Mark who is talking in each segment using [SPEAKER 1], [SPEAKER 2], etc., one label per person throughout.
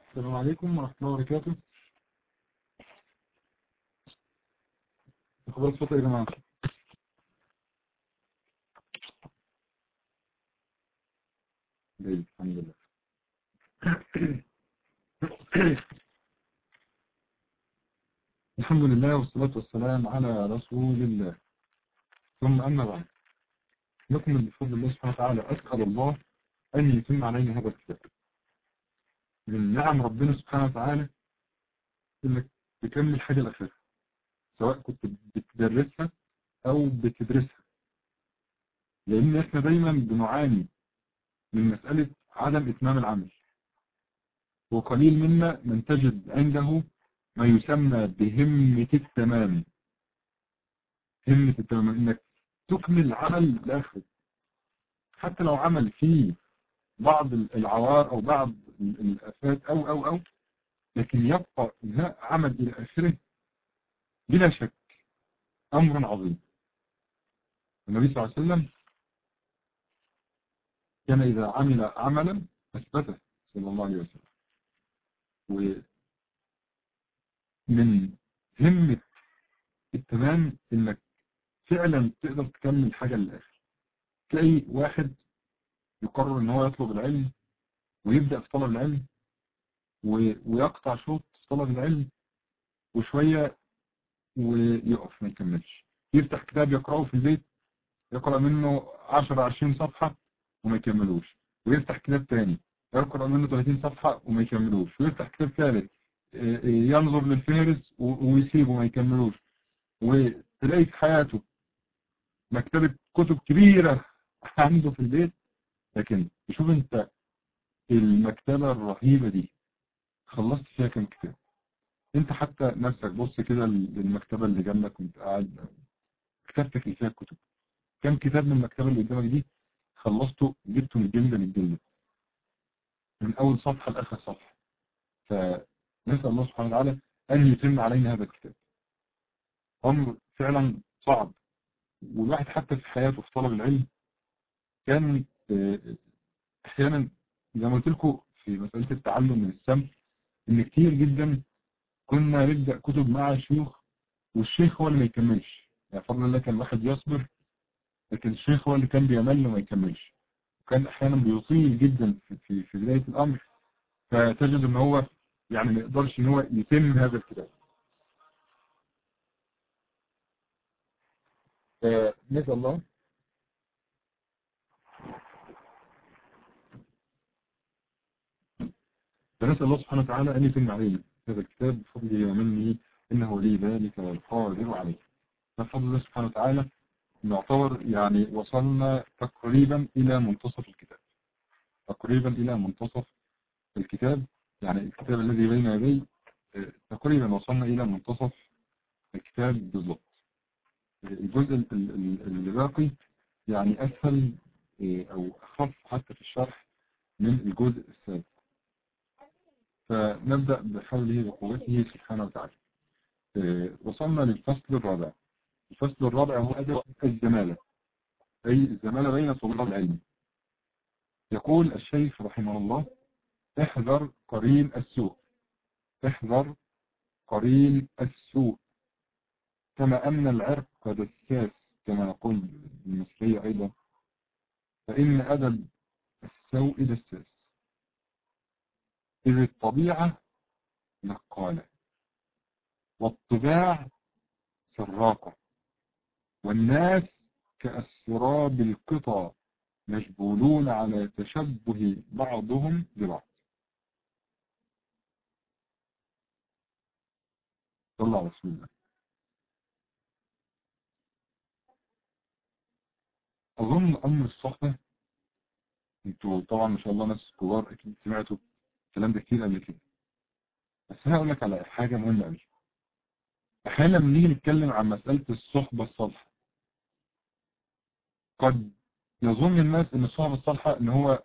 [SPEAKER 1] السلام عليكم ورحمة الله وبركاته اخبار الصوت يا جماعة جيد الحمد لله الحمد لله والصلاة والسلام على رسول الله ثم أما بعد نكمل بفضل الله سبحانه وتعالى أسأل الله أن يتم علينا هذا الكتاب من نعم ربنا سبحانه وتعالى انك تكمل حاجة الأخيرة سواء كنت بتدرسها أو بتدرسها لأن احنا دايما بنعاني من مسألة عدم إتمام العمل وقليل منا من تجد عنده ما يسمى بهمة التمام همة التمام انك تكمل العمل لآخره حتى لو عمل فيه بعض العوار أو بعض الآفات أو أو أو لكن يبقى إنهاء عمل إلى آخره بلا شك أمر عظيم النبي صلى الله عليه وسلم كان إذا عمل عملا أثبته صلى الله عليه وسلم ومن همة التمام إنك فعلا تقدر تكمل حاجة للآخر تلاقي واحد يقرر ان هو يطلب العلم ويبدأ في طلب العلم ويقطع شوط في طلب العلم وشوية ويقف ما يكملش يفتح كتاب يقرأه في البيت يقرأ منه 10-20 صفحة وما يكملوش ويفتح كتاب تاني يقرأ منه 30 صفحة وما يكملوش ويفتح كتاب ثالث ينظر للفهرس ويسيبه ما يكملوش وتلاقي في حياته مكتبة كتب كبيرة عنده في البيت لكن شوف انت المكتبة الرهيبة دي خلصت فيها كم كتاب انت حتى نفسك بص كده للمكتبة اللي جنبك وانت قاعد مكتبتك اللي فيها الكتب كم كتاب من المكتبة اللي قدامك دي خلصته جبته من جلدة للجلدة من اول صفحة لاخر صفحة فنسأل الله سبحانه وتعالى ان يتم علينا هذا الكتاب امر فعلا صعب والواحد حتى في حياته في طلب العلم كان احيانا زي ما قلت لكم في مسألة التعلم من السمع ان كتير جدا كنا نبدأ كتب مع الشيوخ والشيخ هو اللي ما يكملش يعني فضل الله كان الواحد يصبر لكن الشيخ هو اللي كان بيمل وما يكملش وكان احيانا بيطيل جدا في, في, في بداية الامر فتجد ان هو يعني ما يقدرش ان هو يتم هذا الكتاب نسأل الله فنسأل الله سبحانه وتعالى أن يتم علينا هذا الكتاب بفضله ومنه إنه لي ذلك والقادر عليه بفضل الله سبحانه وتعالى نعتبر يعني وصلنا تقريبا إلى منتصف الكتاب تقريبا إلى منتصف الكتاب يعني الكتاب الذي بين يدي تقريبا وصلنا إلى منتصف الكتاب بالضبط الجزء اللي باقي يعني أسهل أو أخف حتى في الشرح من الجزء السابق فنبدأ بحوله وقوته سبحانه وتعالى وصلنا للفصل الرابع الفصل الرابع هو أدب الزمالة أي الزمالة بين طلاب العلم يقول الشيخ رحمه الله احذر قرين السوء احذر قرين السوء كما أن العرق دساس كما نقول المصرية أيضا فإن أدب السوء دساس إذ الطبيعة نقالة والطباع سراقة والناس كأسراب القطى مجبولون على تشبه بعضهم ببعض صلى الله عليه وسلم أظن أمر الصحبة انتوا طبعا ما شاء الله ناس كبار أكيد سمعتوا الكلام ده كتير قبل كده بس انا هقول لك على حاجة مهمة قوي احيانا لما نيجي نتكلم عن مسألة الصحبة الصالحة قد يظن الناس ان الصحبة الصالحة ان هو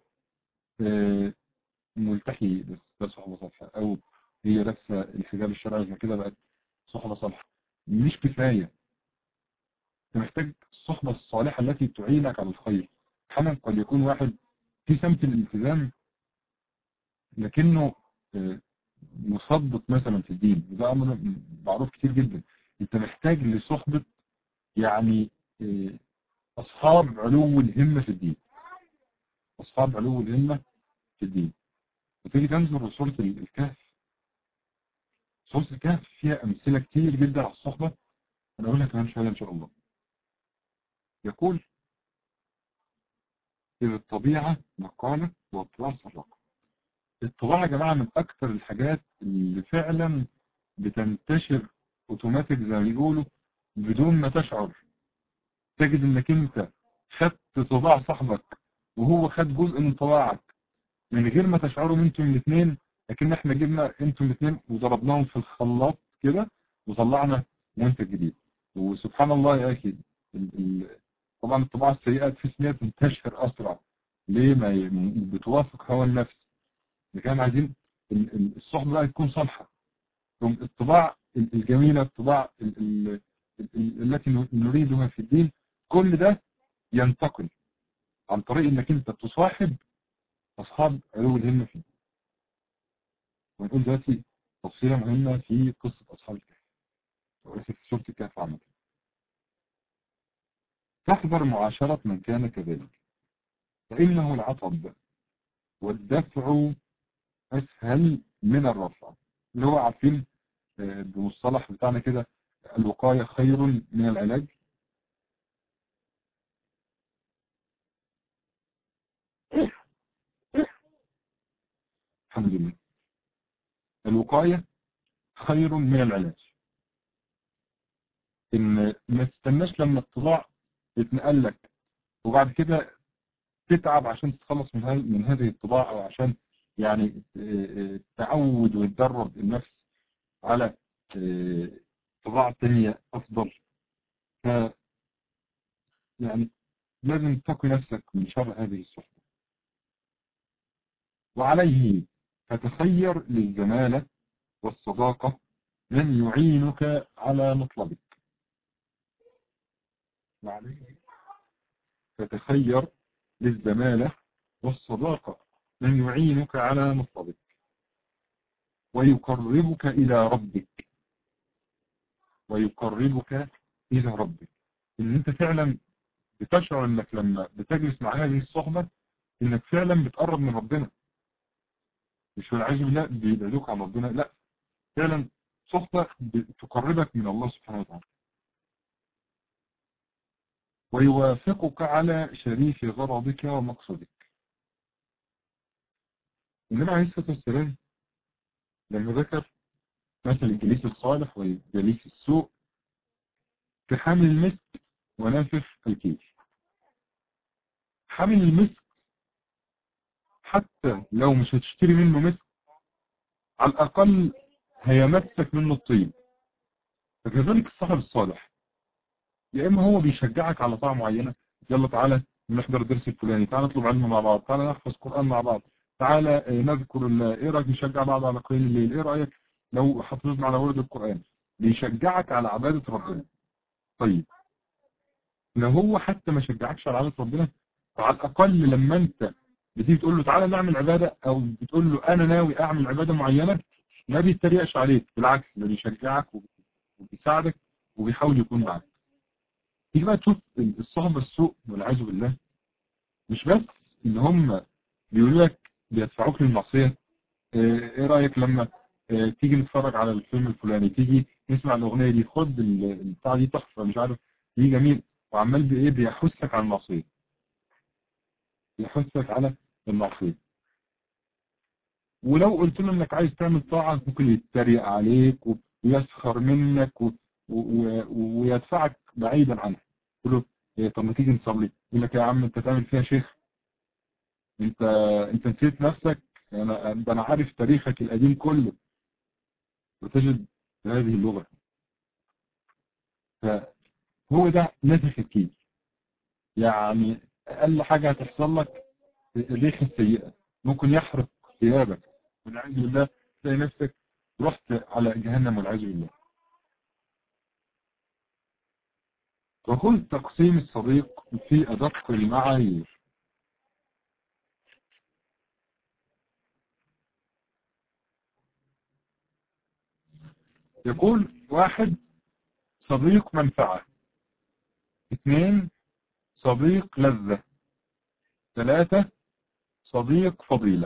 [SPEAKER 1] ملتحي بس ده صحبة صالحة او هي لابسة الحجاب الشرعي كده بقت صحبة صالحة مش كفاية انت محتاج الصحبة الصالحة التي تعينك على الخير احيانا قد يكون واحد في سمت الالتزام لكنه مثبط مثلا في الدين وده أمر معروف كتير جدا أنت محتاج لصحبة يعني أصحاب علو الهمة في الدين أصحاب علو الهمة في الدين وتيجي تنظر لسورة الكهف سورة الكهف فيها أمثلة كتير جدا على الصحبة أنا أقول لك كمان شوية إن شاء الله يقول إذ الطبيعة مقالة والطباع سرقة الطباعة يا جماعة من أكتر الحاجات اللي فعلا بتنتشر اوتوماتيك زي ما بيقولوا بدون ما تشعر تجد انك انت خدت طباع صاحبك وهو خد جزء من طباعك من غير ما تشعروا انتم الاثنين لكن احنا جبنا انتم الاثنين وضربناهم في الخلاط كده وطلعنا منتج جديد وسبحان الله يا اخي طبعا الطباعة السيئة تحس ان هي تنتشر اسرع ليه ما بتوافق هوى النفس كان عايزين الصحبة بقى تكون صالحة الطباع الجميلة الطباع التي نريدها في الدين كل ده ينتقل عن طريق انك انت تصاحب اصحاب علو الهمة في الدين ونقول دلوقتي تفصيلة مهمة في قصة اصحاب الكهف وليس في سورة الكهف عامة تحذر معاشرة من كان كذلك فإنه العطب والدفع أسهل من الرفع اللي هو عارفين بمصطلح بتاعنا كده الوقاية خير من العلاج الحمد لله الوقاية خير من العلاج ان ما تستناش لما الطلاع يتنقل لك وبعد كده تتعب عشان تتخلص من من هذه الطباع او عشان يعني تعود وتدرب النفس على طباع تانية افضل ف يعني لازم تقي نفسك من شر هذه الصحبة وعليه فتخير للزمالة والصداقة من يعينك على مطلبك وعليه فتخير للزمالة والصداقة من يعينك على مطلبك ويقربك إلى ربك ويقربك إلى ربك إن أنت فعلا بتشعر أنك لما بتجلس مع هذه الصحبة إنك فعلا بتقرب من ربنا مش والعياذ بالله بيبعدوك عن ربنا لا فعلا صحبة تقربك من الله سبحانه وتعالى ويوافقك على شريف غرضك ومقصدك النبي عليه الصلاة والسلام لما ذكر مثل الجليس الصالح والجليس السوء في حامل المسك ونافخ الكيل حامل المسك حتى لو مش هتشتري منه مسك على الأقل هيمسك منه الطيب فكذلك الصاحب الصالح يا إما هو بيشجعك على طاعة معينة يلا تعالى نحضر الدرس الفلاني تعالى نطلب علم مع بعض تعالى نحفظ قرآن مع بعض تعالى نذكر الله ايه رأيك نشجع بعض على قيام الليل ايه رأيك لو حفظنا على ورد القرآن بيشجعك على عبادة ربنا طيب لو هو حتى ما شجعكش على عبادة ربنا فعلى الأقل لما انت بتيجي تقول له تعالى نعمل عبادة او بتقول له انا ناوي اعمل عبادة معينة ما بيتريقش عليك بالعكس ده بيشجعك وبيساعدك وبيحاول يكون معك تيجي بقى تشوف الصحبة السوء والعياذ بالله مش بس ان هم بيقولوا لك بيدفعوك للمعصية ايه رأيك لما تيجي نتفرج على الفيلم الفلاني تيجي نسمع الأغنية دي خد البتاع دي تحفة مش عارف دي جميل وعمال بإيه بيحثك على المعصية بيحثك على المعصية ولو قلت له انك عايز تعمل طاعة ممكن يتريق عليك ويسخر منك و... و... ويدفعك بعيدا عنها تقول له إيه طب ما تيجي نصلي يقول لك يا عم انت تعمل فيها شيخ انت انت نسيت نفسك انا ده انا عارف تاريخك القديم كله وتجد هذه اللغة فهو ده نفخ الكيل يعني اقل حاجة هتحصل لك الريح السيئة ممكن يحرق ثيابك والعياذ بالله تلاقي نفسك رحت على جهنم والعياذ بالله وخذ تقسيم الصديق في أدق المعايير يقول واحد صديق منفعة اثنين صديق لذة ثلاثة صديق فضيلة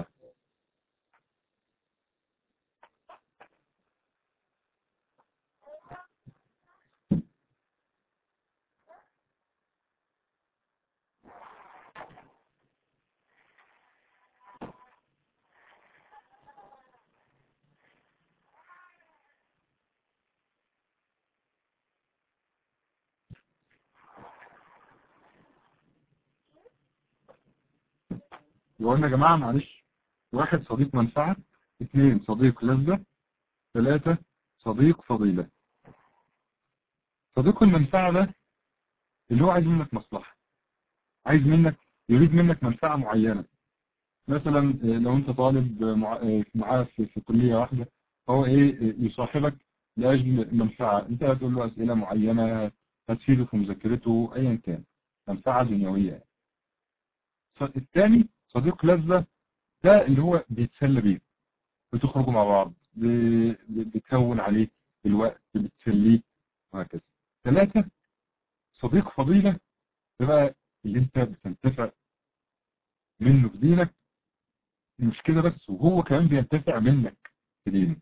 [SPEAKER 1] وقلنا يا جماعة معلش واحد صديق منفعة اثنين صديق لذة ثلاثة صديق فضيلة صديق المنفعة ده اللي هو عايز منك مصلحة عايز منك يريد منك منفعة معينة مثلا لو انت طالب معاه في, في كلية واحدة هو ايه يصاحبك لأجل منفعة انت هتقول له أسئلة معينة هتفيده في مذاكرته ايا كان منفعة دنيوية الثاني صديق لذة ده اللي هو بيتسلى بيه بتخرجوا مع بعض بتهون عليه الوقت بتسليه وهكذا ثلاثة صديق فضيلة ده بقى اللي انت بتنتفع منه في دينك مش كده بس وهو كمان بينتفع منك في دينه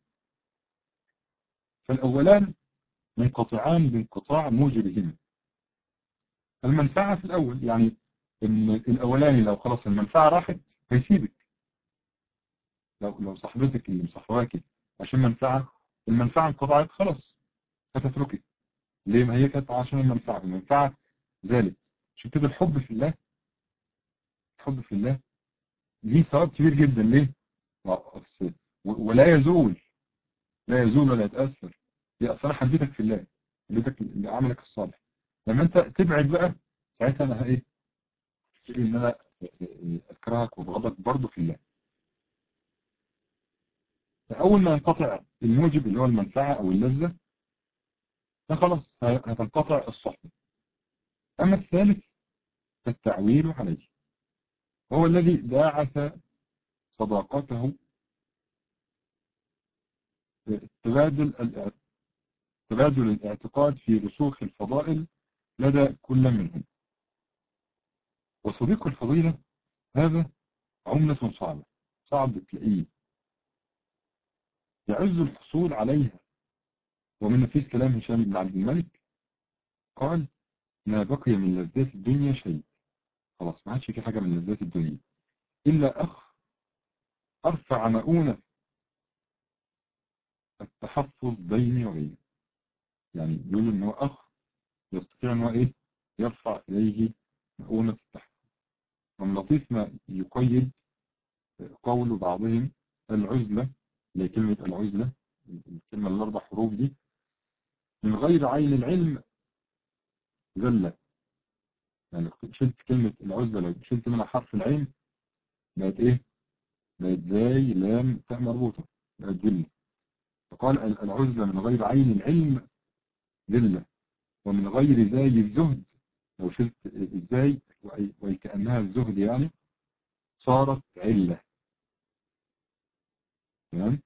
[SPEAKER 1] فالأولان منقطعان بانقطاع موجبهما المنفعة في الأول يعني ان الاولاني لو خلاص المنفعة راحت هيسيبك لو لو صاحبتك اللي مصاحباكي عشان منفعة المنفعة انقطعت خلاص هتتركك ليه ما هي كانت عشان المنفعة المنفعة زالت عشان كده الحب في الله الحب في الله ليه ثواب كبير جدا ليه ولا يزول لا يزول ولا يتأثر هي أصلا حبيتك في الله حبيتك لعملك الصالح لما انت تبعد بقى ساعتها انا ايه ان انا اكرهك وبغضك برضه في الله فاول ما ينقطع الموجب اللي هو المنفعة او اللذة فخلاص هتنقطع الصحبة اما الثالث فالتعويل عليه هو الذي باعث صداقته تبادل تبادل الاعتقاد في رسوخ الفضائل لدى كل منهم وصديق الفضيلة هذا عملة صعبة صعب تلاقيه يعز الحصول عليها ومن نفيس كلام هشام بن عبد الملك قال ما بقي من لذات الدنيا شيء خلاص ما عادش في حاجة من لذات الدنيا إلا أخ أرفع مؤونة التحفظ بيني وبينه يعني يقول إن هو أخ يستطيع إن هو إيه يرفع إليه مؤونة التحفظ ومن لطيف ما يقيد قول بعضهم العزلة اللي كلمة العزلة الكلمة الأربع حروف دي من غير عين العلم زلة يعني شلت كلمة العزلة لو شلت منها حرف العين بقت ايه بقت زي لام تاء مربوطة بقت ذلة فقال العزلة من غير عين العلم ذلة ومن غير زي الزهد لو شلت ازاي وكأنها الزهد يعني صارت علة تمام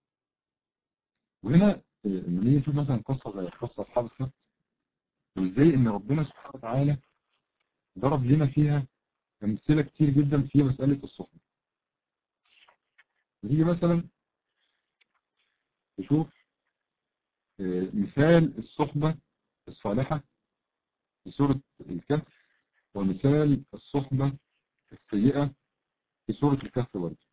[SPEAKER 1] وهنا لما نيجي نشوف مثلا قصة زي قصة أصحاب السبت وازاي ان ربنا سبحانه وتعالى ضرب لنا فيها أمثلة كتير جدا في مسألة الصحبة نيجي مثلا نشوف مثال الصحبة الصالحة في سورة الكهف ومثال الصحبة السيئة في سورة الكهف برضه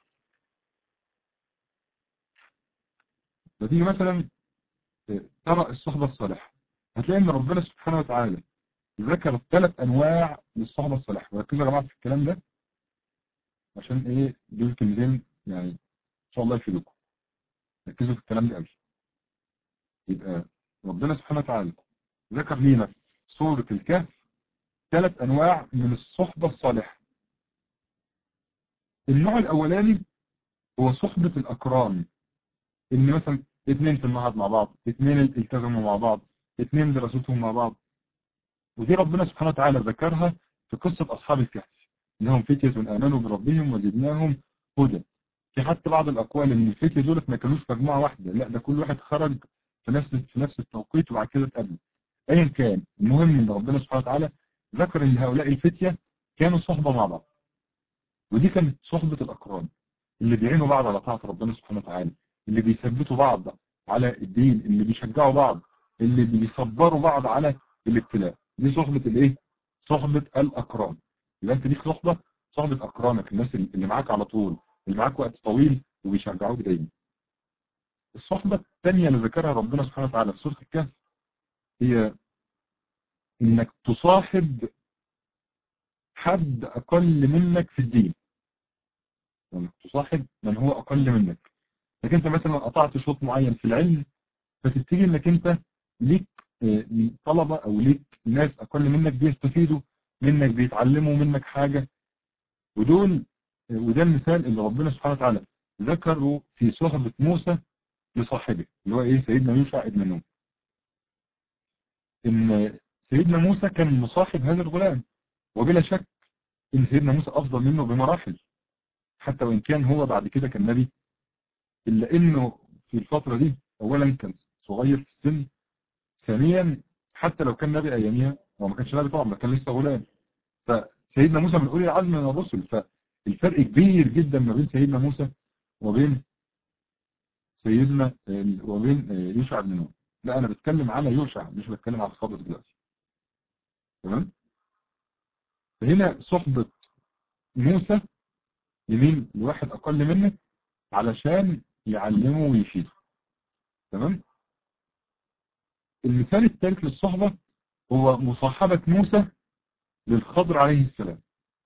[SPEAKER 1] نتيجة مثلا ترى الصحبة الصالحة هتلاقي ان ربنا سبحانه وتعالى ذكر ثلاث انواع للصحبة الصالحة وركزوا يا جماعة في الكلام ده عشان ايه دول كلمتين يعني ان شاء الله يفيدكم ركزوا في الكلام ده قوي يبقى ربنا سبحانه وتعالى ذكر لينا في سورة الكهف ثلاث انواع من الصحبة الصالحة النوع الاولاني هو صحبة الاكرام ان مثلا اثنين في المعهد مع بعض اثنين التزموا مع بعض اثنين دراستهم مع بعض ودي ربنا سبحانه وتعالى ذكرها في قصة أصحاب الكهف إنهم فتية آمنوا بربهم وزدناهم هدى في حتى بعض الأقوال إن الفتية دولت ما كانوش مجموعة واحدة لا ده كل واحد خرج في نفس في نفس التوقيت وبعد كده اتقابلوا ايا كان المهم ان ربنا سبحانه وتعالى ذكر ان هؤلاء الفتية كانوا صحبة مع بعض ودي كانت صحبة الاقران اللي بيعينوا بعض على طاعة ربنا سبحانه وتعالى اللي بيثبتوا بعض على الدين اللي بيشجعوا بعض اللي بيصبروا بعض على الابتلاء دي صحبة الايه صحبة الاقران يبقى انت ليك صحبة صحبة اقرانك الناس اللي معاك على طول اللي معاك وقت طويل وبيشجعوك دايما الصحبة الثانية اللي ذكرها ربنا سبحانه وتعالى في سورة الكهف هي انك تصاحب حد اقل منك في الدين انك تصاحب من هو اقل منك لكن انت مثلا قطعت شوط معين في العلم فتبتدي انك انت ليك طلبة او ليك ناس اقل منك بيستفيدوا منك بيتعلموا منك حاجة ودول وده المثال اللي ربنا سبحانه وتعالى ذكره في صحبة موسى لصاحبه اللي هو ايه سيدنا يوشع ابن نون ان سيدنا موسى كان مصاحب هذا الغلام وبلا شك ان سيدنا موسى افضل منه بمراحل حتى وان كان هو بعد كده كان نبي الا انه في الفترة دي اولا كان صغير في السن ثانيا حتى لو كان نبي اياميها هو ما كانش نبي طبعا ما كان لسه غلام فسيدنا موسى من اولي العزم من الرسل فالفرق كبير جدا ما بين سيدنا موسى وبين سيدنا وبين يوشع بن نون لا انا بتكلم على يوشع مش بتكلم على الخضر دلوقتي تمام فهنا صحبة موسى يمين لواحد اقل منك علشان يعلمه ويفيده تمام المثال الثالث للصحبة هو مصاحبة موسى للخضر عليه السلام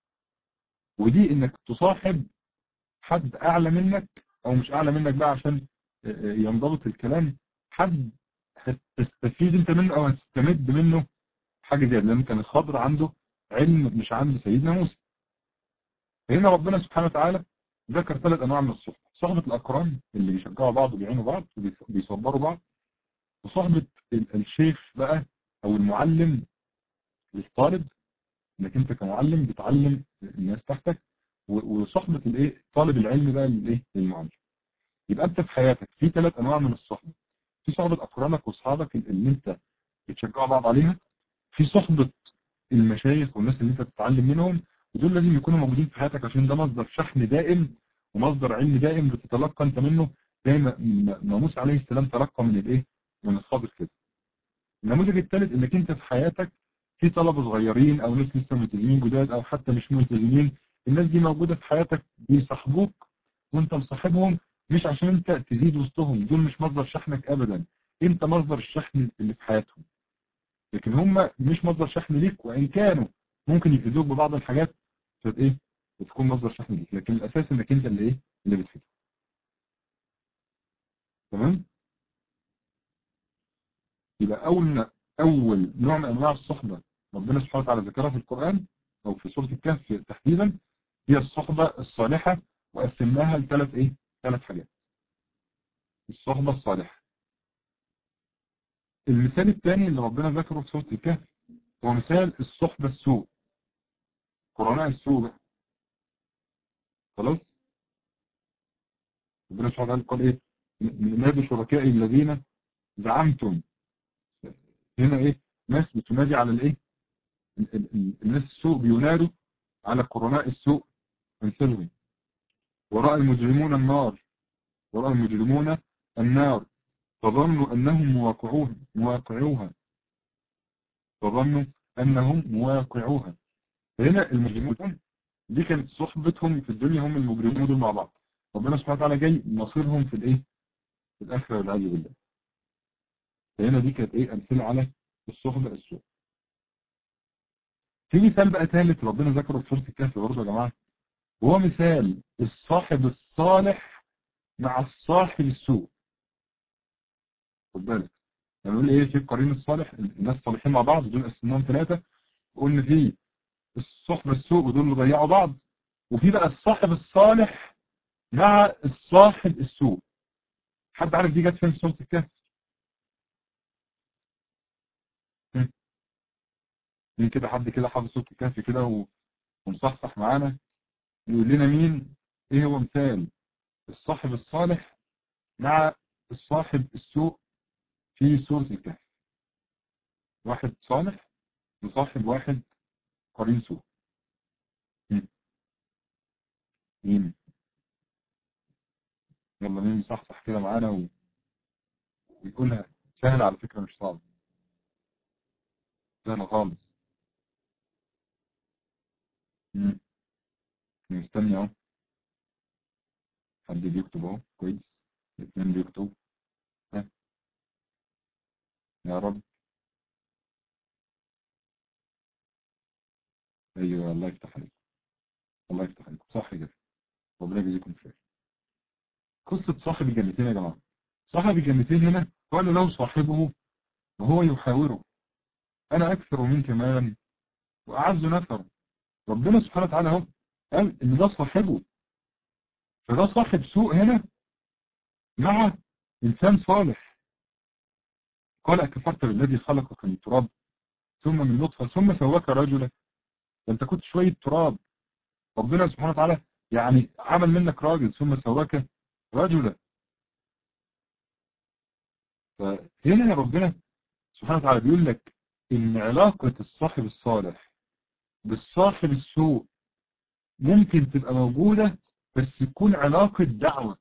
[SPEAKER 1] ودي انك تصاحب حد اعلى منك او مش اعلى منك بقى عشان ينضبط الكلام حد هتستفيد انت منه او هتستمد منه حاجة زي لان كان الخضر عنده علم مش عند سيدنا موسى فهنا ربنا سبحانه وتعالى ذكر ثلاث انواع من الصحبة صحبة الاقران اللي بيشجعوا بعض وبيعينوا بعض وبيصبروا بعض وصحبة الشيخ بقى او المعلم للطالب انك انت كمعلم بتعلم الناس تحتك وصحبة الايه طالب العلم بقى للايه للمعلم يبقى انت في حياتك في ثلاث انواع من الصحبة في صحبة اقرانك واصحابك اللي انت بتشجعوا بعض عليها في صحبة المشايخ والناس اللي انت بتتعلم منهم ودول لازم يكونوا موجودين في حياتك عشان ده مصدر شحن دائم ومصدر علم دائم بتتلقى انت منه زي ما موسى عليه السلام تلقى من الايه من الخضر كده النموذج الثالث انك انت في حياتك في طلبة صغيرين او ناس لسه ملتزمين جداد او حتى مش ملتزمين الناس دي موجودة في حياتك بيصاحبوك وانت مصاحبهم مش عشان انت تزيد وسطهم دول مش مصدر شحنك ابدا انت مصدر الشحن اللي في حياتهم لكن هم مش مصدر شحن ليك وان كانوا ممكن يفيدوك ببعض الحاجات فت ايه بتكون مصدر شحن ليك لكن الاساس انك انت اللي ايه اللي بتفيده تمام يبقى اول اول نوع من انواع الصحبة ربنا سبحانه وتعالى ذكرها في القرآن او في سورة الكهف تحديدا هي الصحبة الصالحة وقسمناها لثلاث ايه ثلاث حاجات الصحبة الصالحة المثال الثاني اللي ربنا ذكره في سورة الكهف هو مثال الصحبة السوء قرناء السوء بقى خلاص ربنا سبحانه وتعالى قال ايه نادوا شركائي الذين زعمتم هنا ايه ناس بتنادي على الايه الناس السوء بينادوا على قرناء السوء امثلهم وراء المجرمون النار وراء المجرمون النار فظنوا انهم مواقعوها مواقعوها فظنوا انهم مواقعوها فهنا المجرمون دي كانت صحبتهم في الدنيا هم المجرمون دول مع بعض ربنا سبحانه وتعالى جاي مصيرهم في الايه في الاخره والعياذ بالله فهنا دي كانت ايه امثله على الصحبه السوء في مثال بقى ثالث ربنا ذكره في سوره الكهف برضه يا جماعه وهو مثال الصاحب الصالح مع الصاحب السوء خد بالك يعني نقول ايه في القرين الصالح الناس صالحين مع بعض دول قسمناهم ثلاثه وقلنا في الصحبه السوء ودول اللي ضيعوا بعض وفي بقى الصاحب الصالح مع الصاحب السوء حد عارف دي جت فين في سوره الكهف مين كده حد كده حافظ سوره الكهف كده ومصحصح معانا يقول لنا مين ايه هو مثال الصاحب الصالح مع الصاحب السوء في سورة الكهف واحد صالح يصاحب واحد قرين سوء مين يلا مين صحصح كده معانا و... ويقولها سهلة على فكرة مش صعبة سهلة خالص مم. مستني اهو حد بيكتب اهو كويس اتنين بيكتبوا ها يا رب ايوه الله يفتح عليك الله يفتح عليكم صح كده ربنا يجزيكم خير قصة صاحب الجنتين يا جماعة صاحب الجنتين هنا قال له صاحبه وهو يحاوره أنا أكثر منك مالا وأعز نفرا ربنا سبحانه وتعالى هو قال إن ده صاحبه فده صاحب سوء هنا مع إنسان صالح قال أكفرت بالذي خلقك من تراب ثم من نطفة ثم سواك رجلا أنت كنت شوية تراب ربنا سبحانه وتعالى يعني عمل منك راجل ثم سواك رجلا فهنا يا ربنا سبحانه وتعالى بيقول لك إن علاقة الصاحب الصالح بالصاحب السوء ممكن تبقى موجودة بس تكون علاقة دعوة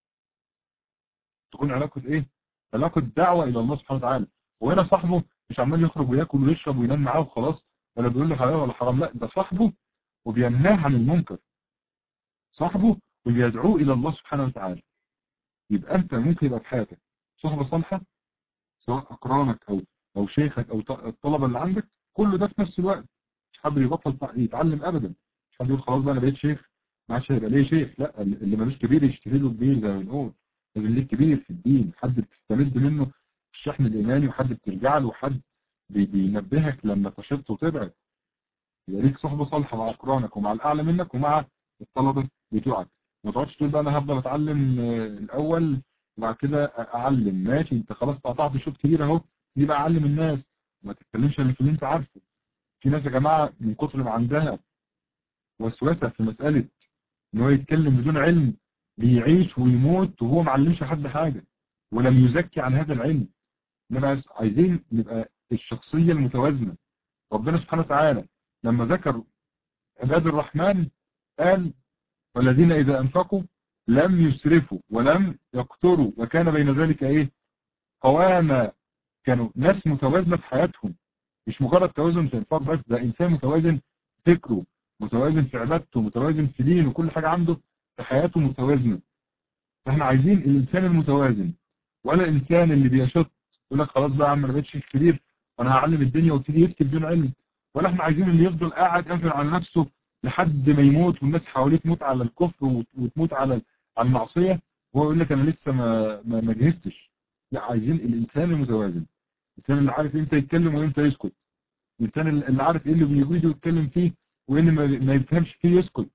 [SPEAKER 1] تكون علاقة ايه علاقة دعوة الى الله سبحانه وتعالى وهنا صاحبه مش عمال يخرج وياكل ويشرب وينام معاه وخلاص ولا بيقول له حلال ولا حرام لا ده صاحبه وبينهاه عن المنكر صاحبه وبيدعوه الى الله سبحانه وتعالى يبقى انت ممكن يبقى في حياتك صحبة صالحة سواء اقرانك او او شيخك او الطلبة اللي عندك كل ده في نفس الوقت مش حد يبطل يتعلم ابدا مش حد يقول خلاص بقى انا بقيت شيخ ما عادش هيبقى ليه شيخ لا اللي ملوش كبير يشتري له كبير زي ما بنقول لازم ليه كبير في الدين حد بتستمد منه الشحن الايماني وحد بترجع له وحد بينبهك لما تشط وتبعد يبقى ليك صحبه صالحه مع اقرانك ومع الاعلى منك ومع الطلبه بتوعك ما تقعدش تقول بقى انا هفضل اتعلم الاول وبعد كده اعلم ماشي انت خلاص قطعت شوط كبير اهو دي بقى علم الناس وما تتكلمش الا في اللي انت عارفه في ناس يا جماعه من كتر ما عندها وسوسه في مساله ان هو يتكلم بدون علم بيعيش ويموت وهو ما علمش حد حاجة ولم يزكي عن هذا العلم انما عايزين نبقى الشخصية المتوازنة ربنا سبحانه وتعالى لما ذكر عباد الرحمن قال والذين إذا أنفقوا لم يسرفوا ولم يقتروا وكان بين ذلك إيه قواما كانوا ناس متوازنة في حياتهم مش مجرد توازن في انفاق بس ده إنسان متوازن فكره متوازن في عبادته متوازن في دينه وكل حاجة عنده في حياته متوازنة فاحنا عايزين الإنسان المتوازن ولا الإنسان اللي بيشط يقول لك خلاص بقى يا عم انا بقيت شيخ كبير وانا هعلم الدنيا وابتدي يكتب بدون علم ولا احنا عايزين اللي يفضل قاعد قافل على نفسه لحد ما يموت والناس حواليه تموت على الكفر وتموت على على المعصية وهو يقول لك انا لسه ما ما, ما جهزتش لا عايزين الإنسان المتوازن الإنسان اللي عارف امتى يتكلم وامتى يسكت الإنسان اللي عارف ايه اللي بيجي يتكلم فيه وايه اللي ما يفهمش فيه يسكت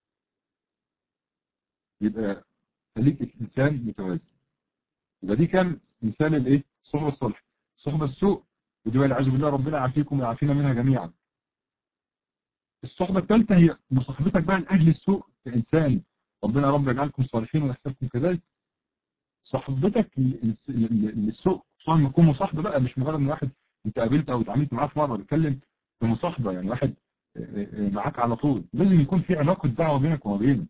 [SPEAKER 1] يبقى خليك الإنسان متوازن يبقى دي كان مثال الايه الصحبة الصالحة الصحبة السوء ودي والعياذ بالله ربنا يعافيكم ويعافينا منها جميعا الصحبة الثالثة هي مصاحبتك بقى لأجل السوء كإنسان ربنا رب يجعلكم صالحين ويحسبكم كذلك صحبتك للسوء خصوصا لما تكون مصاحبة بقى مش مجرد ان واحد انت قابلت او اتعاملت معاه في مرة بتكلم في مصاحبة يعني واحد معاك على طول لازم يكون في علاقة دعوة بينك وما بينه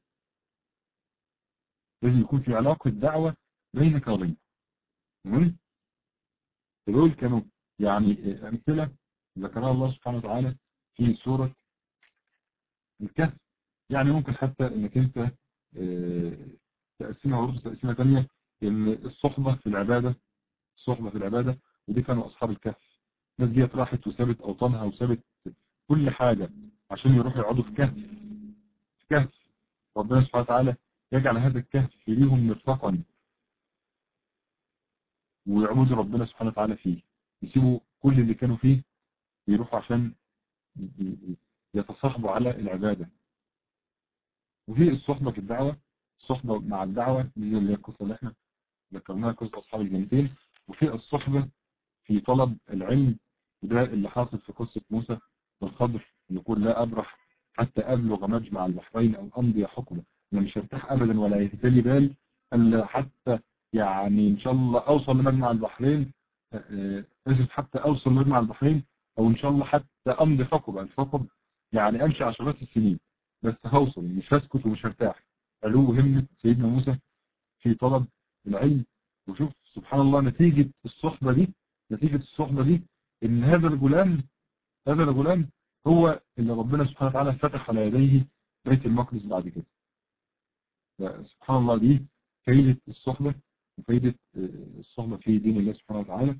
[SPEAKER 1] لازم يكون في علاقة دعوة بينك وبينه تمام دول كانوا يعني أمثلة ذكرها الله سبحانه وتعالى في سورة الكهف يعني ممكن حتى انك انت تقسمها برضه تقسيمة تانية ان الصحبة في العبادة الصحبة في العبادة ودي كانوا أصحاب الكهف الناس دي راحت وسابت أوطانها وسابت كل حاجة عشان يروحوا يقعدوا في كهف في كهف ربنا سبحانه وتعالى يجعل هذا الكهف ليهم مرفقا ويعبدوا ربنا سبحانه وتعالى فيه يسيبوا كل اللي كانوا فيه يروحوا عشان يتصاحبوا على العبادة وفي الصحبة في الدعوة الصحبة مع الدعوة دي زي اللي هي القصة اللي احنا ذكرناها قصة أصحاب الجنتين وفي الصحبة في طلب العلم وده اللي حاصل في قصة موسى والخضر يقول لا أبرح حتى أبلغ مجمع البحرين أو أمضي حكمه أنا مش هرتاح أبدا ولا يهتلي بال ألا حتى يعني إن شاء الله أوصل لمجمع البحرين لازم حتى أوصل لمع البحرين أو إن شاء الله حتى أمضي حقب الحقب يعني أمشي عشرات السنين بس هوصل مش هسكت ومش هرتاح علو همة سيدنا موسى في طلب العلم وشوف سبحان الله نتيجة الصحبة دي نتيجة الصحبة دي إن هذا الغلام هذا الغلام هو اللي ربنا سبحانه وتعالى فتح على يديه بيت المقدس بعد كده سبحان الله دي فايدة الصحبة وفايدة الصحبة في دين الله سبحانه وتعالى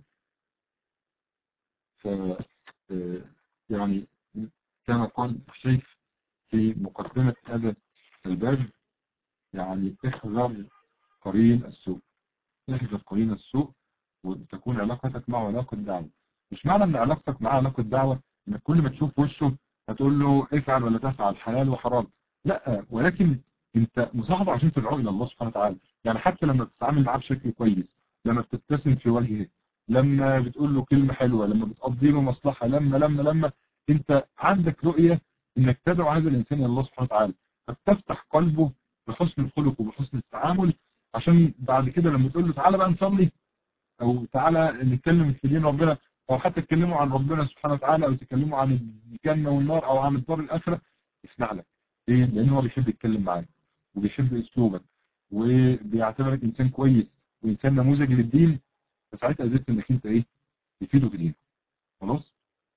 [SPEAKER 1] ف يعني كما قال الشيخ في مقدمة هذا الباب يعني احذر قرين السوء احذر قرين السوء وتكون علاقتك معه علاقة دعوة مش معنى ان علاقتك معه علاقة دعوة انك كل ما تشوف وشه هتقول له افعل ولا تفعل حلال وحرام لا ولكن انت مصاحبه عشان تدعو الى الله سبحانه وتعالى يعني حتى لما بتتعامل معاه بشكل كويس لما بتبتسم في وجهه لما بتقول له كلمة حلوة لما بتقضي له مصلحة لما لما لما انت عندك رؤية انك تدعو هذا الانسان الى الله سبحانه وتعالى فتفتح قلبه بحسن الخلق وبحسن التعامل عشان بعد كده لما تقول له تعالى بقى نصلي او تعالى نتكلم في دين ربنا او حتى تكلموا عن ربنا سبحانه وتعالى او تكلموا عن الجنة والنار او عن الدار الاخرة اسمع لك ليه؟ لان هو بيحب يتكلم معاك وبيحب اسلوبك وبيعتبرك انسان كويس وانسان نموذج للدين فساعتها قدرت انك انت ايه تفيده في دينه خلاص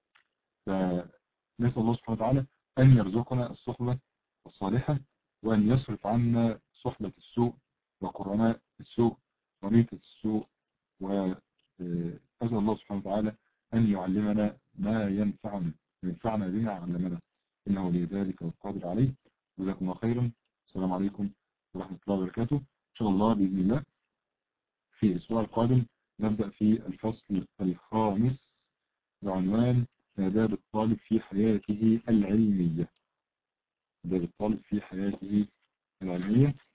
[SPEAKER 1] فنسال الله سبحانه وتعالى ان يرزقنا الصحبه الصالحه وان يصرف عنا صحبه السوء وقرناء السوء وريثه السوء وأسأل الله سبحانه وتعالى أن يعلمنا ما ينفعنا ينفعنا بما علمنا إنه لذلك والقادر عليه جزاكم الله خيرا السلام عليكم ورحمة الله وبركاته إن شاء الله بإذن الله في الأسبوع القادم نبدأ في الفصل الخامس بعنوان آداب الطالب في حياته العلمية آداب الطالب في حياته العلمية